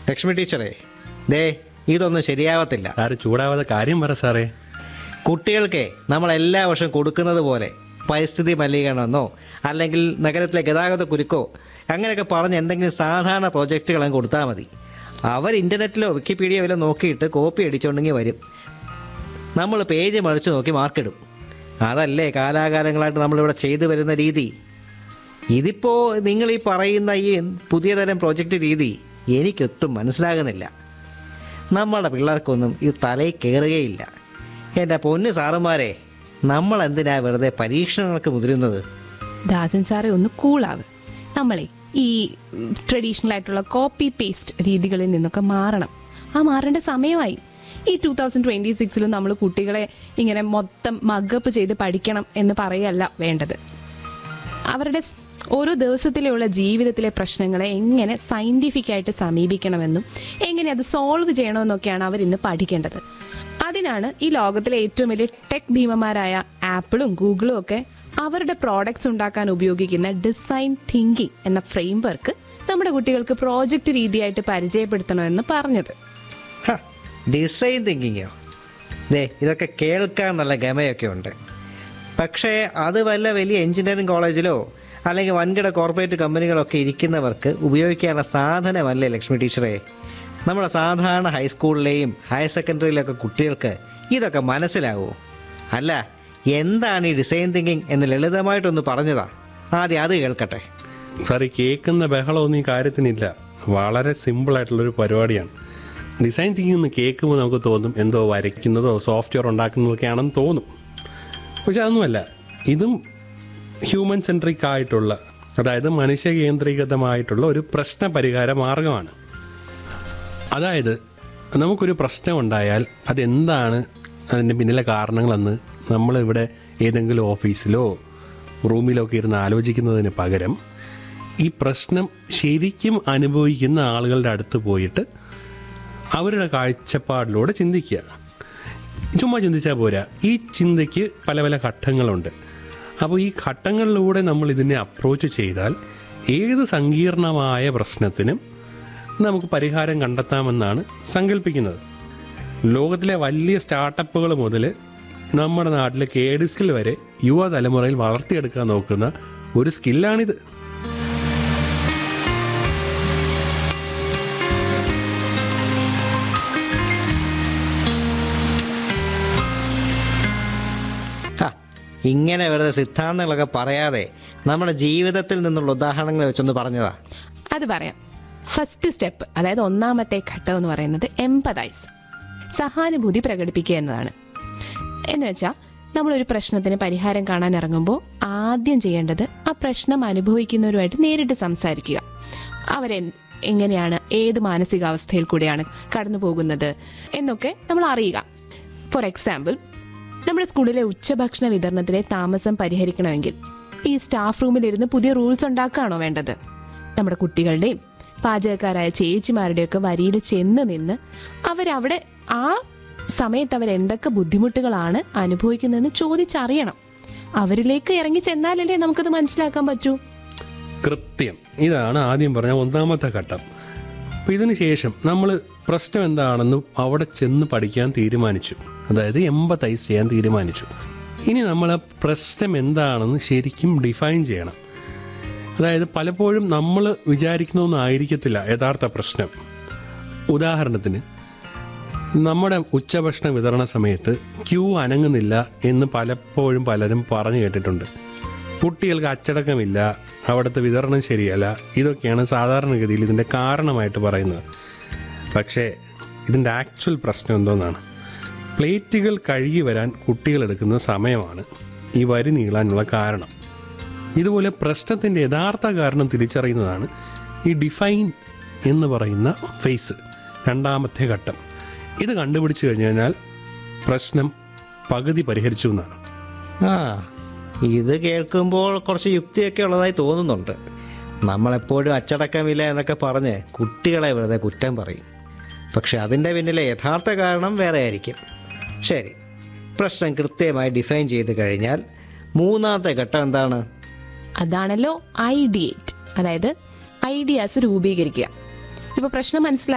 ലക്ഷ്മി ടീച്ചറേ ദേ ഇതൊന്നും ശരിയാവത്തില്ല സാറ് ചൂടാവാതെ കാര്യം പറ സാറേ കുട്ടികൾക്ക് നമ്മൾ എല്ലാ വർഷവും കൊടുക്കുന്നത് പോലെ പരിസ്ഥിതി മലിനീകരണമെന്നോ അല്ലെങ്കിൽ നഗരത്തിലെ ഗതാഗത കുരുക്കോ അങ്ങനെയൊക്കെ പറഞ്ഞ് എന്തെങ്കിലും സാധാരണ പ്രോജക്റ്റുകൾ അങ്ങ് കൊടുത്താൽ മതി അവർ ഇൻ്റർനെറ്റിലോ വിക്കിപീഡിയയിലോ നോക്കിയിട്ട് കോപ്പി അടിച്ചുകൊണ്ടെങ്കിൽ വരും നമ്മൾ പേജ് മറിച്ച് നോക്കി മാർക്കിടും അതല്ലേ കാലാകാലങ്ങളായിട്ട് നമ്മളിവിടെ ചെയ്തു വരുന്ന രീതി ഇതിപ്പോൾ നിങ്ങൾ ഈ പറയുന്ന ഈ പുതിയ തരം പ്രോജക്റ്റ് രീതി എനിക്കൊട്ടും മനസ്സിലാകുന്നില്ല നമ്മുടെ പിള്ളേർക്കൊന്നും ഇത് തലയിൽ കയറുകയില്ല എൻ്റെ പൊന്ന് സാറുമാരെ നമ്മൾ എന്തിനാ വെറുതെ പരീക്ഷണങ്ങൾക്ക് മുതിരുന്നത് ദാസൻ സാറെ ഒന്ന് കൂളാവ് നമ്മളെ ഈ ട്രഡീഷണൽ ആയിട്ടുള്ള കോപ്പി പേസ്റ്റ് രീതികളിൽ നിന്നൊക്കെ മാറണം ആ മാറേണ്ട സമയമായി ഈ ടൂ തൗസൻഡ് ട്വന്റി സിക്സിലും നമ്മൾ കുട്ടികളെ ഇങ്ങനെ മൊത്തം മഗപ്പ് ചെയ്ത് പഠിക്കണം എന്ന് പറയല്ല വേണ്ടത് അവരുടെ സ് ഓരോ ദിവസത്തിലുള്ള ജീവിതത്തിലെ പ്രശ്നങ്ങളെ എങ്ങനെ സയന്റിഫിക് ആയിട്ട് സമീപിക്കണമെന്നും എങ്ങനെ അത് സോൾവ് ചെയ്യണമെന്നൊക്കെയാണ് അവർ ഇന്ന് പഠിക്കേണ്ടത് അതിനാണ് ഈ ലോകത്തിലെ ഏറ്റവും വലിയ ടെക് ഭീമന്മാരായ ആപ്പിളും ഗൂഗിളും ഒക്കെ അവരുടെ പ്രോഡക്ട്സ് ഉണ്ടാക്കാൻ ഉപയോഗിക്കുന്ന ഡിസൈൻ തിങ്കിങ് എന്ന ഫ്രെയിംവർക്ക് നമ്മുടെ കുട്ടികൾക്ക് പ്രോജക്റ്റ് രീതിയായിട്ട് പരിചയപ്പെടുത്തണമെന്ന് പറഞ്ഞത് ഹ, ഡിസൈൻ തിങ്കിങ്ങോ ദേ ഇതൊക്കെ കേൾക്കാൻ നല്ല ഗമയൊക്കെ ഉണ്ട് പക്ഷേ അത് വല്ല വലിയ എഞ്ചിനീയറിംഗ് കോളേജിലോ അല്ലെങ്കിൽ വൻകിട കോർപ്പറേറ്റ് കമ്പനികളൊക്കെ ഇരിക്കുന്നവർക്ക് ഉപയോഗിക്കാനുള്ള സാധനമല്ലേ ലക്ഷ്മി ടീച്ചറെ നമ്മുടെ സാധാരണ ഹൈസ്കൂളിലെയും ഹയർ സെക്കൻഡറിയിലൊക്കെ കുട്ടികൾക്ക് ഇതൊക്കെ മനസ്സിലാവുമോ അല്ല എന്താണ് ഈ ഡിസൈൻ തിങ്കിങ് എന്ന് ലളിതമായിട്ടൊന്ന് പറഞ്ഞതാ ആദ്യം അത് കേൾക്കട്ടെ സാർ ഈ കേൾക്കുന്ന ബഹളമൊന്നും ഈ കാര്യത്തിനില്ല വളരെ സിമ്പിളായിട്ടുള്ളൊരു പരിപാടിയാണ് ഡിസൈൻ തിങ്കിങ് എന്ന് കേൾക്കുമ്പോൾ നമുക്ക് തോന്നും എന്തോ വരയ്ക്കുന്നതോ സോഫ്റ്റ്വെയർ ഉണ്ടാക്കുന്നതൊക്കെയാണെന്ന് തോന്നും പക്ഷെ അതൊന്നുമല്ല ഇതും ഹ്യൂമൻ സെൻട്രിക് ആയിട്ടുള്ള അതായത് മനുഷ്യ കേന്ദ്രീകൃതമായിട്ടുള്ള ഒരു പ്രശ്ന പരിഹാര മാർഗമാണ് അതായത് നമുക്കൊരു പ്രശ്നം ഉണ്ടായാൽ അതെന്താണ് അതിൻ്റെ പിന്നിലെ കാരണങ്ങളെന്ന് നമ്മളിവിടെ ഏതെങ്കിലും ഓഫീസിലോ റൂമിലോ ഒക്കെ ഇരുന്ന് ആലോചിക്കുന്നതിന് പകരം ഈ പ്രശ്നം ശരിക്കും അനുഭവിക്കുന്ന ആളുകളുടെ അടുത്ത് പോയിട്ട് അവരുടെ കാഴ്ചപ്പാടിലൂടെ ചിന്തിക്കുക ചുമ്മാ ചിന്തിച്ചാൽ പോരാ ഈ ചിന്തയ്ക്ക് പല പല ഘട്ടങ്ങളുണ്ട് അപ്പോൾ ഈ ഘട്ടങ്ങളിലൂടെ നമ്മൾ ഇതിനെ അപ്രോച്ച് ചെയ്താൽ ഏത് സങ്കീർണമായ പ്രശ്നത്തിനും നമുക്ക് പരിഹാരം കണ്ടെത്താമെന്നാണ് സങ്കല്പിക്കുന്നത് ലോകത്തിലെ വലിയ സ്റ്റാർട്ടപ്പുകൾ മുതൽ നമ്മുടെ നാട്ടിലെ കേഡ് സ്കിൽ വരെ യുവതലമുറയിൽ വളർത്തിയെടുക്കാൻ നോക്കുന്ന ഒരു സ്കില്ലാണിത് ഹ, ഇങ്ങനെ വെറുതെ സിദ്ധാന്തങ്ങളൊക്കെ പറയാതെ നമ്മുടെ ജീവിതത്തിൽ നിന്നുള്ള ഉദാഹരണങ്ങൾ വെച്ചൊന്ന് പറഞ്ഞതാ അത് പറയാം ഫസ്റ്റ് സ്റ്റെപ്പ് അതായത് ഒന്നാമത്തെ ഘട്ടം എന്ന് പറയുന്നത് എംപതൈസ് സഹാനുഭൂതി പ്രകടിപ്പിക്കുക എന്നതാണ് എന്ന് വെച്ചാൽ നമ്മളൊരു പ്രശ്നത്തിന് പരിഹാരം കാണാൻ ഇറങ്ങുമ്പോൾ ആദ്യം ചെയ്യേണ്ടത് ആ പ്രശ്നം അനുഭവിക്കുന്നവരുമായിട്ട് നേരിട്ട് സംസാരിക്കുക അവരെ എങ്ങനെയാണ് ഏത് മാനസികാവസ്ഥയിൽ കൂടെയാണ് കടന്നു പോകുന്നത് എന്നൊക്കെ നമ്മൾ അറിയുക ഫോർ എക്സാമ്പിൾ നമ്മുടെ സ്കൂളിലെ ഉച്ചഭക്ഷണ വിതരണത്തിലെ താമസം പരിഹരിക്കണമെങ്കിൽ ഈ സ്റ്റാഫ് റൂമിലിരുന്ന് പുതിയ റൂൾസ് ഉണ്ടാക്കുകയാണോ വേണ്ടത് നമ്മുടെ കുട്ടികളുടെയും പാചകക്കാരായ ചേച്ചിമാരുടെയൊക്കെ വരിയിൽ ചെന്ന് നിന്ന് അവരവിടെ ആ സമയത്ത് അവർ എന്തൊക്കെ ബുദ്ധിമുട്ടുകളാണ് അനുഭവിക്കുന്നതെന്ന് ചോദിച്ചറിയണം അവരിലേക്ക് ഇറങ്ങി ചെന്നാലല്ലേ നമുക്കത് മനസ്സിലാക്കാൻ പറ്റൂ കൃത്യം ഇതാണ് ആദ്യം പറഞ്ഞ ഒന്നാമത്തെ ഘട്ടം അപ്പോൾ ഇതിന് ശേഷം നമ്മൾ പ്രശ്നം എന്താണെന്ന് അവിടെ ചെന്ന് പഠിക്കാൻ തീരുമാനിച്ചു അതായത് എമ്പത്തൈസ് ചെയ്യാൻ തീരുമാനിച്ചു ഇനി നമ്മൾ ആ പ്രശ്നം എന്താണെന്ന് ശരിക്കും ഡിഫൈൻ ചെയ്യണം അതായത് പലപ്പോഴും നമ്മൾ വിചാരിക്കുന്നൊന്നും ആയിരിക്കത്തില്ല യഥാർത്ഥ പ്രശ്നം ഉദാഹരണത്തിന് നമ്മുടെ ഉച്ചഭക്ഷണ വിതരണ സമയത്ത് ക്യൂ അനങ്ങുന്നില്ല എന്ന് പലപ്പോഴും പലരും പറഞ്ഞു കേട്ടിട്ടുണ്ട് കുട്ടികൾക്ക് അച്ചടക്കമില്ല അവിടുത്തെ വിതരണം ശരിയല്ല ഇതൊക്കെയാണ് സാധാരണഗതിയിൽ ഇതിൻ്റെ കാരണമായിട്ട് പറയുന്നത് പക്ഷേ ഇതിൻ്റെ ആക്ച്വൽ പ്രശ്നം എന്തോന്നാണ് പ്ലേറ്റുകൾ കഴുകി വരാൻ കുട്ടികൾ എടുക്കുന്ന സമയമാണ് ഈ വരി നീളാനുള്ള കാരണം ഇതുപോലെ പ്രശ്നത്തിൻ്റെ യഥാർത്ഥ കാരണം തിരിച്ചറിയുന്നതാണ് ഈ ഡിഫൈൻ എന്ന് പറയുന്ന ഫേസ് രണ്ടാമത്തെ ഘട്ടം ഇത് കണ്ടുപിടിച്ചു കഴിഞ്ഞു കഴിഞ്ഞാൽ പ്രശ്നം പകുതി പരിഹരിച്ചു എന്നാണ് ആ ഇത് കേൾക്കുമ്പോൾ കുറച്ച് യുക്തിയൊക്കെ ഉള്ളതായി തോന്നുന്നുണ്ട് നമ്മളെപ്പോഴും അച്ചടക്കമില്ല എന്നൊക്കെ പറഞ്ഞ് കുട്ടികളെ വെറുതെ കുറ്റം പറയും പക്ഷെ അതിൻ്റെ പിന്നിലെ യഥാർത്ഥ കാരണം വേറെ ആയിരിക്കും ശരി പ്രശ്നം കൃത്യമായി ഡിഫൈൻ ചെയ്ത് കഴിഞ്ഞാൽ മൂന്നാമത്തെ ഘട്ടം എന്താണ് അതാണല്ലോ ഐഡിയേറ്റ് അതായത് ഐഡിയാസ് രൂപീകരിക്കുക ഇപ്പൊ പ്രശ്നം മനസ്സിലായി